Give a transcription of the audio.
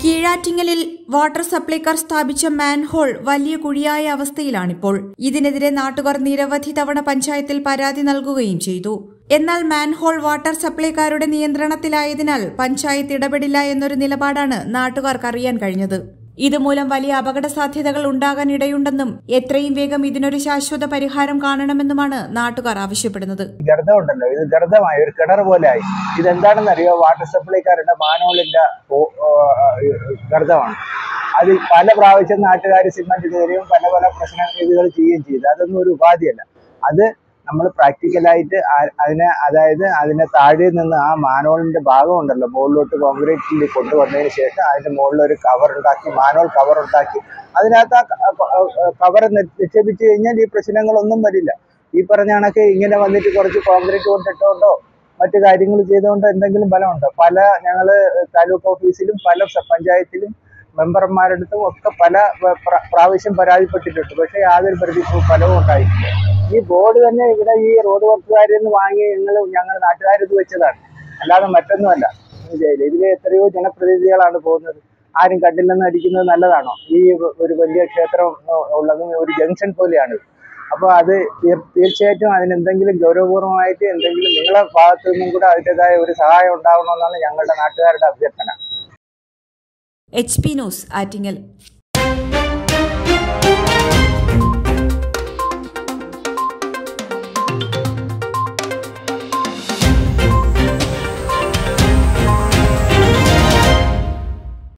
കീഴാറ്റിങ്ങലിൽ water സപ്ലൈക്കാർ സ്ഥാപിച്ച manhole വലിയ കുഴിയായ അവസ്ഥയിലാണിപ്പോൾ ഇതിനെതിരെ നാട്ടുകാർ നിരവധി തവണ പഞ്ചായത്തിൽ പരാതി നൽകുകയും ചെയ്തു എന്നാൽ മാൻഹോൾ വാട്ടർ സപ്ലൈക്കാരുടെ നിയന്ത്രണത്തിലായതിനാൽ പഞ്ചായത്ത് ഇടപെടില്ല എന്നൊരു നിലപാടാണ് നാട്ടുകാർക്ക് അറിയാൻ കഴിഞ്ഞത് ഇതുമൂലം വലിയ അപകട സാധ്യതകൾ ഉണ്ടാകാൻ ഇടയുണ്ടെന്നും എത്രയും വേഗം ഇതിനൊരു ശാശ്വത പരിഹാരം കാണണമെന്നുമാണ് നാട്ടുകാർ ആവശ്യപ്പെടുന്നത് ഗർദം ഉണ്ടല്ലോ ഇത് ഗർദമായി ഒരു കിണർ പോലെ ആയി ഇതെന്താണെന്ന് അറിയോ വാട്ടർ സപ്ലൈക്കാരുടെ മാനോളിന്റെ ഓ- ഓ, ഗർദമാണ് അത് പല പ്രാവശ്യം നാട്ടുകാർ സിമെന്റ് കയറിയും പല പല പ്രശ്ന ഇതുകൾ ചെയ്യുകയും ചെയ്തു അതൊന്നും ഒരു ഉപാധിയല്ല അത് നമ്മൾ പ്രാക്ടിക്കലായിട്ട് ആ- അതിനെ അതായത് അതിനെ താഴെ നിന്ന് ആ മാനോളിന്റെ ഭാഗം ഉണ്ടല്ലോ മുകളിലോട്ട് കോൺക്രീറ്റിൽ കൊണ്ടുവന്നതിന് ശേഷം അതിന്റെ മുകളിൽ ഒരു കവർ ഉണ്ടാക്കി മാനോൾ കവർ ഉണ്ടാക്കി അതിനകത്ത് ആ കവർ നിക്ഷേപിച്ചു കഴിഞ്ഞാൽ ഈ പ്രശ്നങ്ങളൊന്നും വരില്ല ഈ പറഞ്ഞ കണക്ക് ഇങ്ങനെ വന്നിട്ട് കുറച്ച് കോൺക്രീറ്റ് കൊണ്ടിട്ടുകൊണ്ടോ മറ്റു കാര്യങ്ങൾ ചെയ്തുകൊണ്ടോ എന്തെങ്കിലും ഫലമുണ്ടോ പല ഞങ്ങള് താലൂക്ക് ഓഫീസിലും പല സ- പഞ്ചായത്തിലും മെമ്പർമാരുടെ അടുത്തും ഒക്കെ പല പ്ര- പ്ര- പ്രാവശ്യം പരാതിപ്പെട്ടിട്ടുണ്ട് പക്ഷേ യാതൊരു പ്രതി ഫലവും ഉണ്ടായിട്ടില്ല ഈ ബോർഡ് തന്നെ ഇവിടെ ഈ റോഡ് വർക്കുകാരിൽ നിന്ന് വാങ്ങി ഞങ്ങൾ ഞങ്ങൾ നാട്ടുകാരിത് വെച്ചതാണ് അല്ലാതെ മറ്റൊന്നുമല്ല മനസ്സിലായില്ലേ? ഇതിൽ എത്രയോ ജനപ്രതിനിധികളാണ് പോകുന്നത് ആരും കണ്ടില്ലെന്ന് അടിക്കുന്നത് നല്ലതാണോ ഈ ഒരു വലിയ ക്ഷേത്രം ഉള്ളതും ഒരു ജംഗ്ഷൻ പോലെയാണ് ഇത്. അപ്പോൾ അത് തീർ- തീർച്ചയായിട്ടും അതിന് എന്തെങ്കിലും ഗൗരവപൂർവമായിട്ട് എന്തെങ്കിലും നിങ്ങളെ ഭാഗത്തു നിന്നും കൂടെ അതിൻ്റെതായ ഒരു സഹായം ഉണ്ടാവണമെന്നാണ് ഞങ്ങളുടെ നാട്ടുകാരുടെ അഭ്യർത്ഥന എച്ച് പി ന്യൂസ് ആറ്റിങ്ങൽ